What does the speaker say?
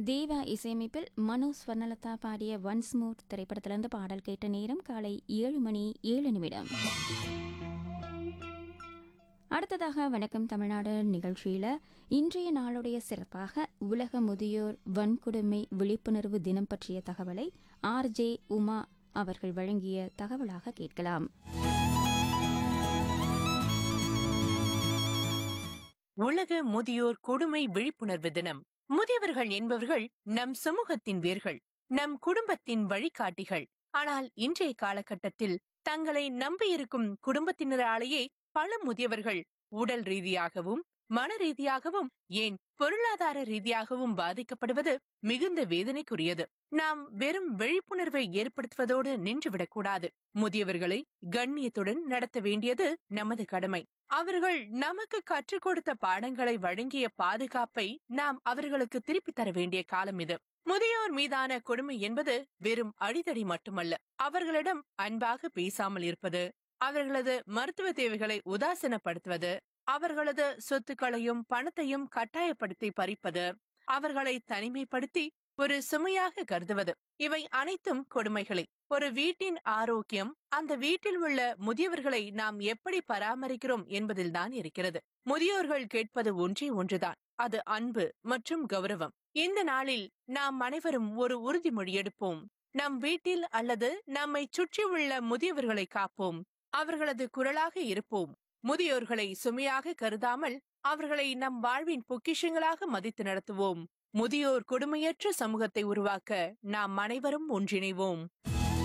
தேவா இசையமைப்பில் மனோ ஸ்வர்ணலதா பாடிய once more திரைப்படத்திலிருந்து பாடல் கேட்ட நேரம் காலை ஏழு மணி ஏழு நிமிடம் அடுத்ததாக வணக்கம் தமிழ்நாடு நிகழ்ச்சியில இன்றைய நாளுடைய சிறப்பாக உலக முதியோர் வன்கொடுமை விழிப்புணர்வு தினம் பற்றிய தகவலை ஆர் ஜே உமா அவர்கள் வழங்கிய தகவலாக கேட்கலாம் உலக முதியோர் கொடுமை விழிப்புணர்வு தினம் முதியவர்கள் என்பவர்கள் நம் சமூகத்தின் வேர்கள் நம் குடும்பத்தின் வழிகாட்டிகள் ஆனால் இன்றைய காலகட்டத்தில் தங்களை நம்பியிருக்கும் குடும்பத்தினராலேயே பல முதியவர்கள் உடல் ரீதியாகவும் மன ரீதியாகவும் ஏன் பொருளாதார ரீதியாகவும் பாதிக்கப்படுவது மிகுந்த வேதனைக்குரியது நாம் வெறும் விழிப்புணர்வை ஏற்படுத்துவதோடு நின்றுவிடக்கூடாது முதியவர்களை கண்ணியத்துடன் நடத்த வேண்டியது நமது கடமை அவர்கள் நமக்கு கற்றுக் கொடுத்த பாடங்களை வழங்கிய பாதுகாப்பை நாம் அவர்களுக்கு திருப்பித் தர வேண்டிய காலம் இது முதியோர் மீதான கொடுமை என்பது வெறும் அடிதடி மட்டுமல்ல அவர்களிடம் அன்பாக பேசாமல் இருப்பது அவர்களது மருத்துவ தேவைகளை உதாசீனப்படுத்துவது அவர்களது சொத்துக்களையும் பணத்தையும் கட்டாயப்படுத்தி பறிப்பது அவர்களை தனிமைப்படுத்தி ஒரு சுமையாக கருதுவது இவை அனைத்தும் கொடுமைகளே ஒரு வீட்டின் ஆரோக்கியம் அந்த வீட்டில் உள்ள முதியவர்களை நாம் எப்படி பராமரிக்கிறோம் என்பதில்தான் இருக்கிறது முதியோர்கள் கேட்பது ஒன்றே ஒன்றுதான் அது அன்பு மற்றும் கௌரவம் இந்த நாளில் நாம் அனைவரும் ஒரு உறுதிமொழி எடுப்போம் நம் வீட்டில் அல்லது நம்மை சுற்றியுள்ள முதியவர்களை காப்போம் அவர்களது குரலாக இருப்போம் முதியோர்களை சுமையாக கருதாமல் அவர்களை நம் வாழ்வின் பொக்கிஷங்களாக மதித்து நடத்துவோம் முதியோர் கொடுமையற்ற சமூகத்தை உருவாக்க நாம் அனைவரும் ஒன்றிணைவோம்